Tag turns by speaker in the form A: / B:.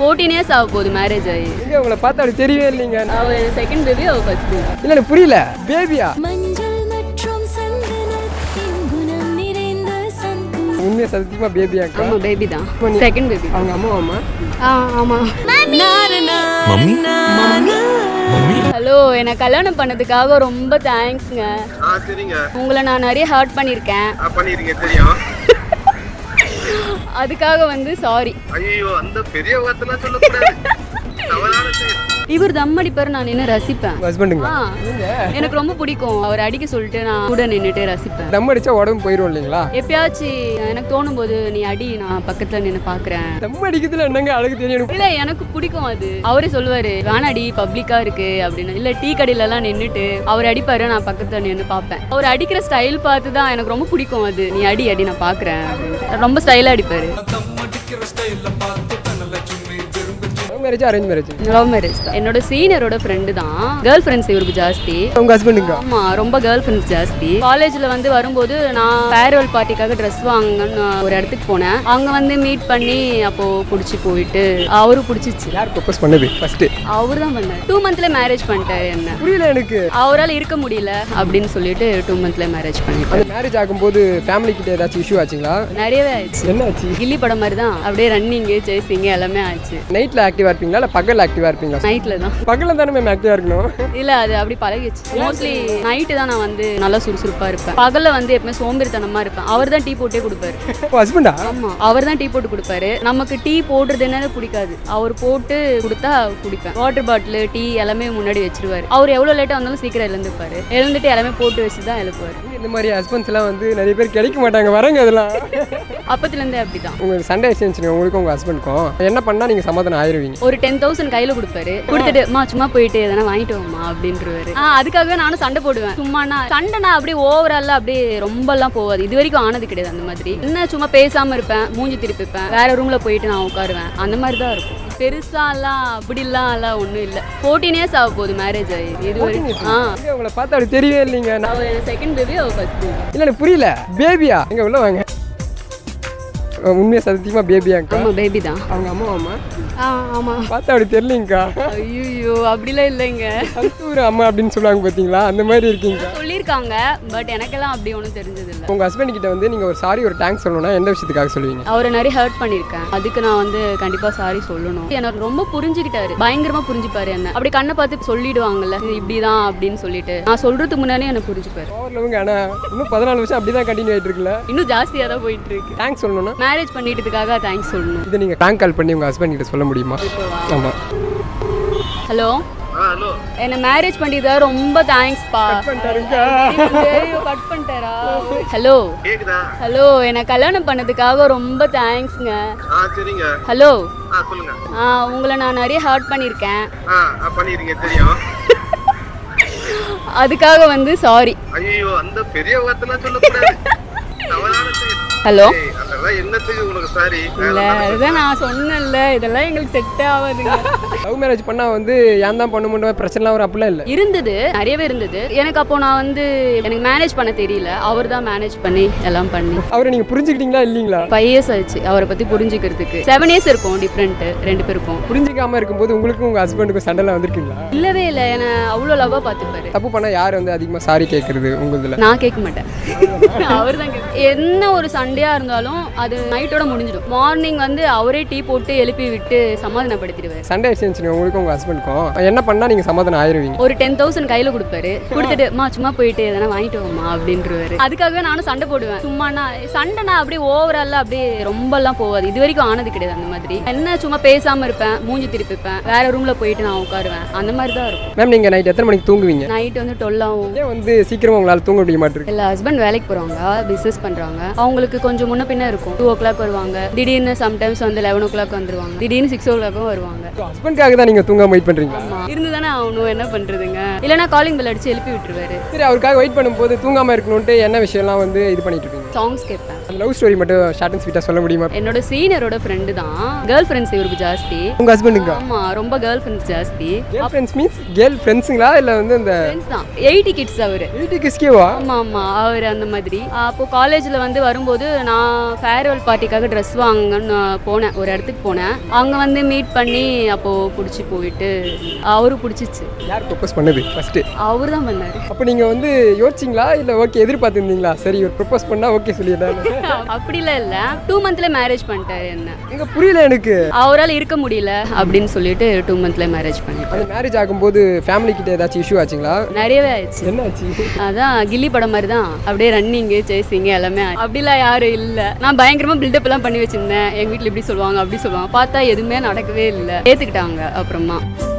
A: Fourteen years ஆக போகுது marriage ஆகி
B: எங்க உங்களை பார்த்தா அப்படி தெரியவே இல்லைங்க
A: அவள் செகண்ட் பேபி அவள் ஃபர்ஸ்ட் பேபி
B: இல்லை எனக்கு புரியல பேபியா
C: மஞ்சள் மற்றும் சந்தனத்தின் குணம் நிறைந்த சங்கு
B: உண்மையை சத்தியமா பேபியாக்கா
A: ஆமாம் பேபி தான் செகண்ட் பேபி
B: அவங்க அம்மா அம்மா
A: ஆ ஆமாம்
D: மம்மி மம்மி
A: ஹலோ என்னை கல்யாணம் பண்ணதுக்காக ரொம்ப தேங்க்ஸ்ங்க
E: ஆ சரிங்க
A: உங்களை நான் நிறைய ஹர்ட் பண்ணியிருக்கேன்
E: ஆ பண்ணிடுறீங்க தெரியும்
A: அதுக்காக வந்து சாரி
E: ஐயோ அந்த பெரிய வார்த்தைலாம் சொல்லக்கூடாது தவறான செயல்
A: இவர் தம் அடிப்பார் நான் நின்று ரசிப்பேன்
B: உங்க ஹஸ்பண்டுங்களா
A: ஆ எனக்கு ரொம்ப பிடிக்கும் அவர் அடிக்க சொல்லிட்டு நான் கூட நின்றுட்டு ரசிப்பேன்
B: தம் அடிச்சா உடம்பு போயிடும் இல்லைங்களா
A: எப்பயாச்சும் எனக்கு தோணும் போது நீ அடி நான் பக்கத்துல நின்று பாக்குறேன்
B: தம் அடிக்கிறதுல என்னங்க அழகு தெரியும் எனக்கு.
A: இல்ல எனக்கு பிடிக்கும் அது அவரே சொல்லுவாரு வேணாடி பப்ளிக்கா இருக்கு அப்படின்னு இல்ல டீ கடையில எல்லாம் நின்னுட்டு அவர் அடிப்பாரு நான் பக்கத்துல நின்று பார்ப்பேன் அவர் அடிக்கிற ஸ்டைல் பார்த்து தான் எனக்கு ரொம்ப பிடிக்கும் அது நீ அடி அடி நான் பாக்குறேன் அப்படின்னு. ரொம்ப ஸ்டைலா அடிப்பாரு
B: love marriage arrange marriage
A: love marriage தான் என்னோட சீனியரோட ஃப்ரெண்டு தான் கேர்ள் ஃப்ரெண்ட்ஸ் இவருக்கு ஜாஸ்தி
B: உங்க ஹஸ்பண்டுங்க
A: ஆமா ரொம்ப கேர்ள் ஃப்ரெண்ட்ஸ் ஜாஸ்தி காலேஜ்ல வந்து வரும்போது நான் ஃபேர்வெல் பார்ட்டிக்காக ட்ரெஸ் வாங்கன்னு ஒரு இடத்துக்கு போனேன் அங்க வந்து மீட் பண்ணி அப்போ பிடிச்சி போயிட்டு அவரு பிடிச்சிச்சு
B: யார் ப்ரொப்போஸ் பண்ணது ஃபர்ஸ்ட்
A: அவர் தான் பண்ணார் டூ மந்த்ல மேரேஜ் பண்ணிட்டாரு என்ன
B: புரியல எனக்கு
A: அவரால் இருக்க முடியல அப்படின்னு சொல்லிட்டு டூ மந்த்ல மேரேஜ் பண்ணிட்டாரு
B: அந்த மேரேஜ் ஆகும்போது ஃபேமிலி கிட்ட ஏதாச்சும் இஷ்யூ ஆச்சுங்களா
A: நிறையவே ஆயிடுச்சு
B: என்ன ஆச்சு
A: கில்லி படம் மாதிரி தான் அப்படியே ரன்னிங்கு சேசிங்கு எல்லாமே ஆச்சு
B: நைட்ல ஆக்டிவா இருப்பீங்களா இல்ல பகல்ல ஆக்டிவா இருப்பீங்களா
A: நைட்ல தான்
B: பகல்ல தானே மேம் ஆக்டிவா இருக்கணும்
A: இல்ல அது அப்படி பழகிடுச்சு மோஸ்ட்லி நைட்டு தான் நான் வந்து நல்லா சுறுசுறுப்பா இருப்பேன் பகல்ல வந்து எப்பவுமே சோம்பேறித்தனமா இருப்பேன் அவர் தான் டீ போட்டே கொடுப்பாரு
B: ஹஸ்பண்டா
A: ஆமா அவர் தான் டீ போட்டு கொடுப்பாரு நமக்கு டீ போடுறது என்னன்னு பிடிக்காது அவர் போட்டு கொடுத்தா குடிப்பேன் வாட்டர் பாட்டில் டீ எல்லாமே முன்னாடி வச்சிருவாரு அவர் எவ்வளவு லேட்டா வந்தாலும் சீக்கிரம் எழுந்துப்பாரு எழுந்துட்டு எல்லாமே போட்டு வச்சு தான் எழுப்புவாரு
B: இந்த மாதிரி ஹஸ்பண்ட்ஸ் எல்லாம் வந்து நிறைய பேர் கிடைக்க மாட்டாங்க வரங்க அதெல்லாம்
A: அப்பத்துல இருந்தே அப்படிதான்
B: உங்களுக்கு சண்டை வச்சுருந்துச்சுங்க உங்களுக்கும் உங்க ஹஸ்பண்ட்க்கும் என்ன பண்ணா நீங்க சமாதானம் ஆயிருவீங்க
A: ஒரு டென் தௌசண்ட் கையில கொடுப்பாரு கொடுத்துட்டு அம்மா சும்மா போயிட்டு எதனா வாங்கிட்டு வாமா அப்படின்றவாரு ஆ அதுக்காகவே நானும் சண்டை போடுவேன் சும்மானா சண்டைனா அப்படியே ஓவரால அப்படியே ரொம்பலாம் போகாது இது வரைக்கும் ஆனது கிடையாது அந்த மாதிரி என்ன சும்மா பேசாம இருப்பேன் மூஞ்சி திருப்பிப்பேன் வேற ரூம்ல போயிட்டு நான் உட்காருவேன் அந்த மாதிரி தான் இருக்கும் பெருசாலாம் அப்படிலாம் எல்லாம் ஒன்றும் இல்லை ஃபோர்டீன் இயர்ஸ் ஆக போகுது மேரேஜ் ஆகி இது வரைக்கும் ஆ
B: எங்க உங்களை பார்த்தா அப்படி தெரியவே இல்லைங்க நான்
A: அவள் செகண்ட் பேபி அவள் ஃபர்ஸ்ட் பேபி
B: இல்ல எனக்கு புரியல பேபியா எங்க உள்ள வாங்க உண்மையா சத்தியமா பேபியாக்கா
A: ஆமாம் பேபி தான்
B: அவங்க அம்மா அம்மா
A: ஆ ஆமாம்
B: பார்த்தா அப்படி தெரியலங்கக்கா
A: ஐயோ அப்படிலாம் இல்லைங்க
B: சந்தூர் அம்மா அப்படின்னு சொல்லுவாங்க பார்த்தீங்களா அந்த மாதிரி இருக்கீங்க
A: சொல்லியிருக்காங்க பட் எனக்கெல்லாம் அப்படி ஒன்றும் தெரிஞ்சதில்லை
B: உங்க ஹஸ்பண்ட் கிட்ட வந்து நீங்க ஒரு சாரி ஒரு தேங்க்ஸ் சொல்லணும்னா எந்த விஷயத்துக்காக சொல்லுவீங்க
A: அவரை நிறைய ஹர்ட் பண்ணியிருக்கேன் அதுக்கு நான் வந்து கண்டிப்பா சாரி சொல்லணும் எனக்கு ரொம்ப புரிஞ்சுக்கிட்டாரு பயங்கரமா புரிஞ்சுப்பாரு என்ன அப்படி கண்ணை பார்த்து சொல்லிடுவாங்கல்ல இது இப்படிதான் அப்படின்னு சொல்லிட்டு நான் சொல்றதுக்கு முன்னாடியே எனக்கு புரிஞ்சுப்பாரு
B: பவர்லவங்க ஆனா இன்னும் பதினாலு வருஷம் அப்படிதான் கண்டினியூ ஆயிட்டு இருக்குல்ல
A: இன்னும் ஜாஸ்தியா தான் போயிட்டு இருக்கு
B: தேங்க்ஸ் சொல்லணும்னா
A: மேரேஜ் பண்ணிட்டதுக்காக தேங்க்ஸ் சொல்லணும்
B: இதை நீங்க பேங்க் கால் பண்ணி உங்க ஹஸ்பண்ட் கிட்ட சொல்ல முடியுமா ஆமா
A: ஹலோ
E: ஆ ஹலோ
A: என்ன மேரேஜ் பண்ணிட்டதா ரொம்ப தேங்க்ஸ்ப்பா கட் பண்ணிட்டாரா ஹலோ
E: கேக்குதா
A: ஹலோ என்னை கல்யாணம் பண்ணதுக்காக ரொம்ப தேங்க்ஸ்ங்க
E: ஆ சரிங்க
A: ஹலோ
E: ஆ சொல்லுங்க
A: ஆ உங்களை நான் நிறைய ஹர்ட் பண்ணியிருக்கேன்
E: ஆ ஆ பண்ணிடுறீங்க தெரியும்
A: அதுக்காக வந்து சாரி
E: ஐயோ அந்த பெரிய வார்த்தைலாம் சொல்லக்கூடாது தவறான செயல்
A: ஹலோ
E: ஏய், அதெல்லாம் என்னத்துக்கு உனக்கு சாரி
A: இல்ல அதுதான் நான் சொன்னேன்ல இதெல்லாம் எங்களுக்கு செட் ஆகாதுங்க
B: லவ் மேரேஜ் பண்ணா வந்து ஏன் தான் பண்ண முடியும் பிரச்சனைலாம் ஒரு அப்படிலாம் இல்லை
A: இருந்தது நிறையவே இருந்தது எனக்கு அப்போ நான் வந்து எனக்கு மேனேஜ் பண்ண தெரியல அவர் தான் மேனேஜ் பண்ணி எல்லாம் பண்ணி
B: அவரை நீங்க புரிஞ்சுக்கிட்டீங்களா இல்லீங்களா
A: ஃபைவ் இயர்ஸ் ஆச்சு அவரை பத்தி புரிஞ்சுக்கிறதுக்கு செவன் இயர்ஸ் இருக்கும் டிஃப்ரெண்ட் ரெண்டு பேருக்கும்
B: புரிஞ்சிக்காம இருக்கும்போது உங்களுக்கும் உங்க ஹஸ்பண்டுக்கும் சண்டைலாம் வந்திருக்கீங்களா
A: இல்லவே இல்லை என்னை அவ்வளோ லவ்வாக பார்த்துப்பாரு
B: தப்பு பண்ணா யார் வந்து அதிகமா சாரி கேட்கறது உங்களுதுல
A: நான் கேட்க மாட்டேன் அவர் தான் என்ன ஒரு சண்டையா இருந்தாலும் அது நைட்டோட முடிஞ்சிடும் மார்னிங் வந்து அவரே டீ போட்டு எழுப்பி விட்டு சமாதானப்படுத்திடுவார்
B: சண்டை வச்சுருந்துச்சுங்க உங்களுக்கும் உங்க ஹஸ்பண்டுக்கும் என்ன பண்ணா நீங்க சமாதானம் ஆயிருவீங்க
A: ஒரு டென் தௌசண்ட் கையில கொடுப்பாரு கொடுத்துட்டு அம்மா சும்மா போயிட்டு எதனா வாங்கிட்டு வாமா அப்படின்றவாரு அதுக்காகவே நானும் சண்டை போடுவேன் சும்மானா சண்டைனா அப்படியே ஓவரால அப்படியே ரொம்பலாம் போகாது இது வரைக்கும் ஆனது கிடையாது அந்த மாதிரி என்ன சும்மா பேசாம இருப்பேன் மூஞ்சி திருப்பிப்பேன் வேற ரூம்ல போயிட்டு நான் உட்காருவேன் அந்த மாதிரி தான் இருக்கும்
B: மேம் நீங்க நைட் எத்தனை மணிக்கு தூங்குவீங்க
A: நைட் வந்து டுவெல்லாகும்
B: ஏன் வந்து சீக்கிரமா உங்களால தூங்க முடிய மாட்டிருக்கு
A: இல்ல ஹஸ்பண்ட் வேலைக்கு போறவங்க பிசினஸ் பண்றாங்க அவங்களுக்கு கொஞ்சம் முன்ன பின்ன இருக்கும் டூ ஓ கிளாக் வருவாங்க திடீர்னு சம்டைம்ஸ் வந்து லெவன் ஓ கிளாக் வந்துருவாங்க திடீர்னு சிக்ஸ் ஓ கிளாக்கும் வருவாங்க
B: ஹஸ்பண்ட்காக தான் நீங்க தூங்காம வெயிட் பண்றீங்களா
A: ஆமா இருந்து தானே ஆகணும் என்ன பண்றதுங்க இல்லைன்னா காலிங் பெல் அடிச்சு எழுப்பி விட்டுருவாரு
B: சரி அவருக்காக வெயிட் பண்ணும்போது தூங்காம இருக்கணும்ட்டு என்ன விஷயம்லாம் வந்து இது பண்ணிட்டு இருக்கீங்க
A: சாங்ஸ் கேட்பேன்
B: அந்த லவ் ஸ்டோரி மட்டும் ஷார்ட் அண்ட் ஸ்வீட்டாக சொல்ல முடியுமா
A: என்னோட சீனியரோட ஃப்ரெண்டு தான் கேர்ள் ஃப்ரெண்ட்ஸ் இவருக்கு ஜாஸ்தி
B: உங்கள் ஹஸ்பண்டுங்க
A: ஆமா ரொம்ப கேர்ள் ஃப்ரெண்ட்ஸ் ஜாஸ்தி
B: கேர்ள் ஃப்ரெண்ட்ஸ் மீன்ஸ் கேர்ள் ஃப்ரெண்ட்ஸுங்களா இல்லை வந்து இந்த
A: ஃப்ரெண்ட்ஸ் தான் எயிட்டி கிட்ஸ் அவரு
B: எயிட்டி கிஸ்கேவா
A: ஆமா ஆமா அவர் அந்த மாதிரி அப்போ காலேஜில் வந்து வரும்போது நான் ஃபேர்வெல் பார்ட்டிக்காக ட்ரெஸ் வாங்கன்னு போனேன் ஒரு இடத்துக்கு போனேன் அங்கே வந்து மீட் பண்ணி அப்போ பிடிச்சி போயிட்டு அவரு பிடிச்சிச்சு
B: யார் ப்ரப்போஸ் பண்ணது ஃபஸ்ட்டு
A: அவர் தான் பண்ணாரு
B: அப்போ நீங்கள் வந்து யோசிச்சிங்களா இல்லை ஓகே எதிர்பார்த்துருந்தீங்களா சரி இவர் ப்ரப்போஸ் பண்ணால் ஓகே சொல்லிடுறேன்
A: அப்படிலாம் இல்லை டூ மந்த்ல மேரேஜ் பண்ணிட்டாரு என்ன
B: எங்க புரியல எனக்கு
A: அவரால் இருக்க முடியல அப்படின்னு சொல்லிட்டு டூ மந்த்ல மேரேஜ் பண்ணிட்டாரு
B: அந்த மேரேஜ் ஆகும்போது ஃபேமிலி கிட்ட ஏதாச்சும் இஷ்யூ ஆச்சுங்களா
A: நிறையவே ஆயிடுச்சு
B: என்ன ஆச்சு
A: அதான் கில்லி படம் மாதிரி தான் அப்படியே ரன்னிங்கு சேசிங்கு எல்லாமே ஆச்சு. அப்படிலாம் யாரும் இல்லை நான் பயங்கரமாக பில்டப் எல்லாம் பண்ணி வச்சிருந்தேன் எங்கள் வீட்டில் இப்படி சொல்லுவாங்க அப்படி சொல்லுவாங்க பார்த்தா எதுவுமே நடக்கவே இல்லை ஏற்றுக்கிட்டாங்க அப்புறமா